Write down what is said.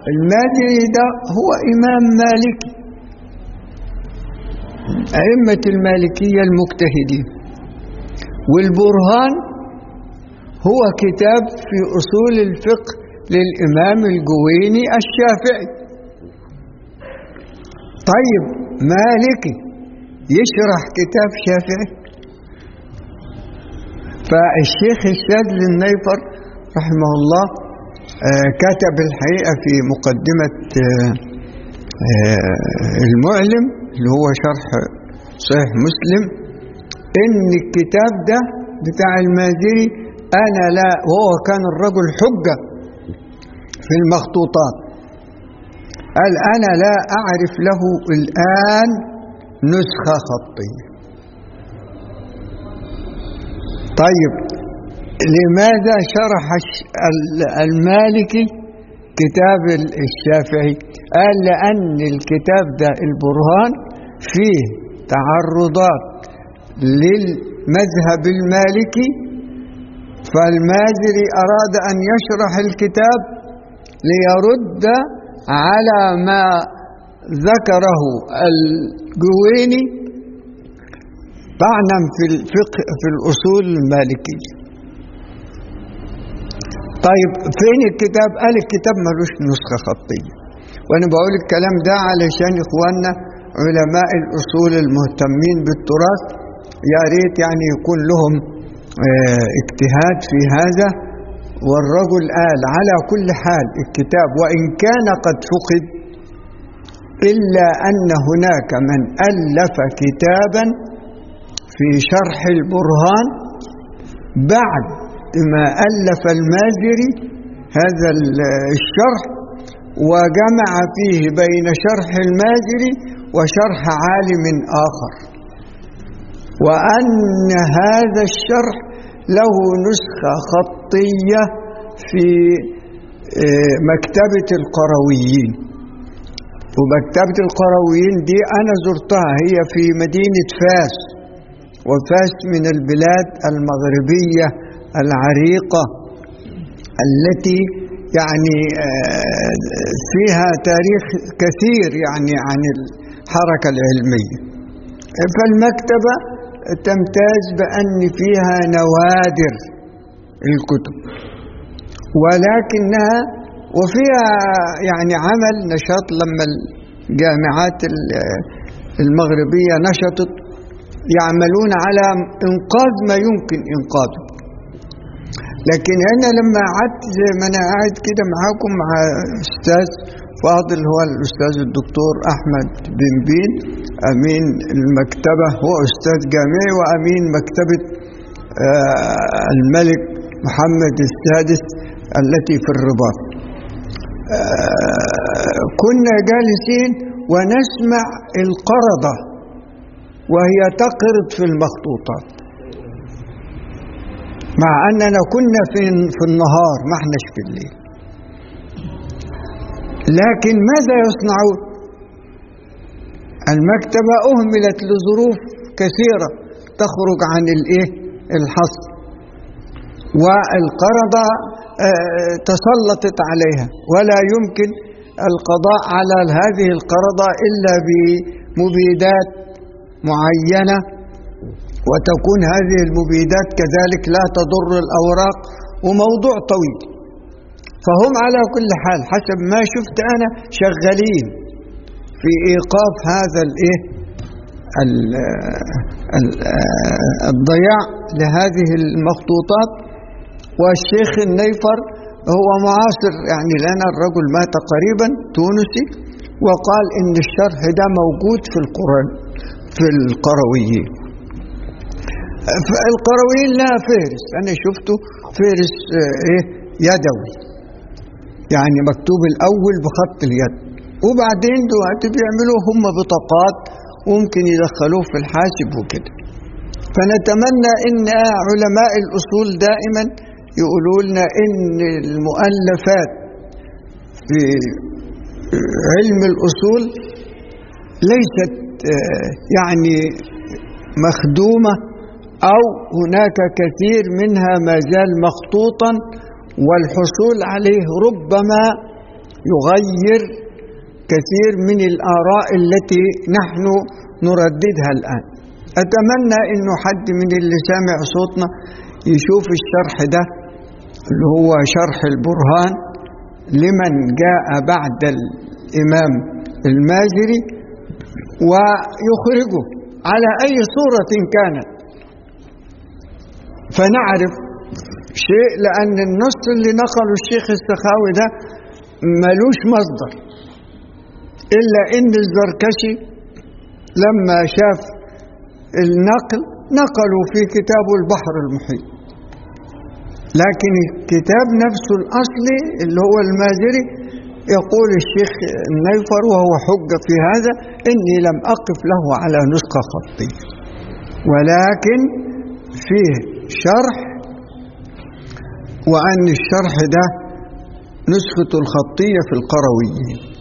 المازري ده هو إمام مالكي أئمة المالكية المجتهدين والبرهان هو كتاب في أصول الفقه للإمام الجويني الشافعي طيب مالكي يشرح كتاب شافعي فالشيخ الشاذلي النيفر رحمه الله آه كتب الحقيقة في مقدمة آه آه المعلم اللي هو شرح صحيح مسلم ان الكتاب ده بتاع المازري انا لا وهو كان الرجل حجة في المخطوطات قال انا لا اعرف له الان نسخة خطية طيب لماذا شرح المالكي كتاب الشافعي قال لأن الكتاب ده البرهان فيه تعرضات للمذهب المالكي فالمازري أراد أن يشرح الكتاب ليرد على ما ذكره الجويني طعنا في الفقه في الأصول المالكية طيب فين الكتاب قال الكتاب ملوش نسخة خطية وأنا بقول الكلام ده علشان إخواننا علماء الأصول المهتمين بالتراث يا ريت يعني يكون لهم اه اجتهاد في هذا والرجل قال على كل حال الكتاب وإن كان قد فقد إلا أن هناك من ألف كتابا في شرح البرهان بعد ما ألف المازري هذا الشرح وجمع فيه بين شرح المازري وشرح عالم آخر وأن هذا الشرح له نسخة خطية في مكتبة القرويين ومكتبة القرويين دي أنا زرتها هي في مدينة فاس وفاس من البلاد المغربية العريقة التي يعني فيها تاريخ كثير يعني عن الحركة العلمية فالمكتبة تمتاز بأن فيها نوادر الكتب ولكنها وفيها يعني عمل نشاط لما الجامعات المغربية نشطت يعملون على إنقاذ ما يمكن إنقاذه لكن أنا لما قعدت زي ما أنا قاعد كده معاكم مع أستاذ فاضل هو الأستاذ الدكتور أحمد بن بين أمين المكتبة هو أستاذ جامعي وأمين مكتبة الملك محمد السادس التي في الرباط كنا جالسين ونسمع القرضة وهي تقرض في المخطوطات مع أننا كنا في, في النهار ما احناش في الليل لكن ماذا يصنعون المكتبة أهملت لظروف كثيرة تخرج عن الإيه الحصر والقرضة تسلطت عليها ولا يمكن القضاء على هذه القرضة إلا بمبيدات معينة وتكون هذه المبيدات كذلك لا تضر الأوراق وموضوع طويل فهم على كل حال حسب ما شفت أنا شغالين في إيقاف هذا الإيه الضياع لهذه المخطوطات والشيخ النيفر هو معاصر يعني لنا الرجل مات قريبا تونسي وقال إن الشرح ده موجود في القرآن في القرويين القرويين لها فهرس أنا شفته فهرس إيه يدوي يعني مكتوب الأول بخط اليد وبعدين دلوقتي بيعملوا هم بطاقات وممكن يدخلوه في الحاسب وكده فنتمنى ان علماء الاصول دائما يقولوا لنا ان المؤلفات في علم الاصول ليست يعني مخدومه او هناك كثير منها ما زال مخطوطا والحصول عليه ربما يغير كثير من الآراء التي نحن نرددها الآن أتمنى أنه حد من اللي سامع صوتنا يشوف الشرح ده اللي هو شرح البرهان لمن جاء بعد الإمام المازري ويخرجه على أي صورة كانت فنعرف شيء لأن النص اللي نقله الشيخ السخاوي ده ملوش مصدر إلا إن الزركشي لما شاف النقل نقلوا في كتابه البحر المحيط لكن الكتاب نفسه الأصلي اللي هو المازري يقول الشيخ النيفر وهو حجة في هذا إني لم أقف له على نسخة خطية ولكن فيه شرح وأن الشرح ده نسخة الخطية في القرويين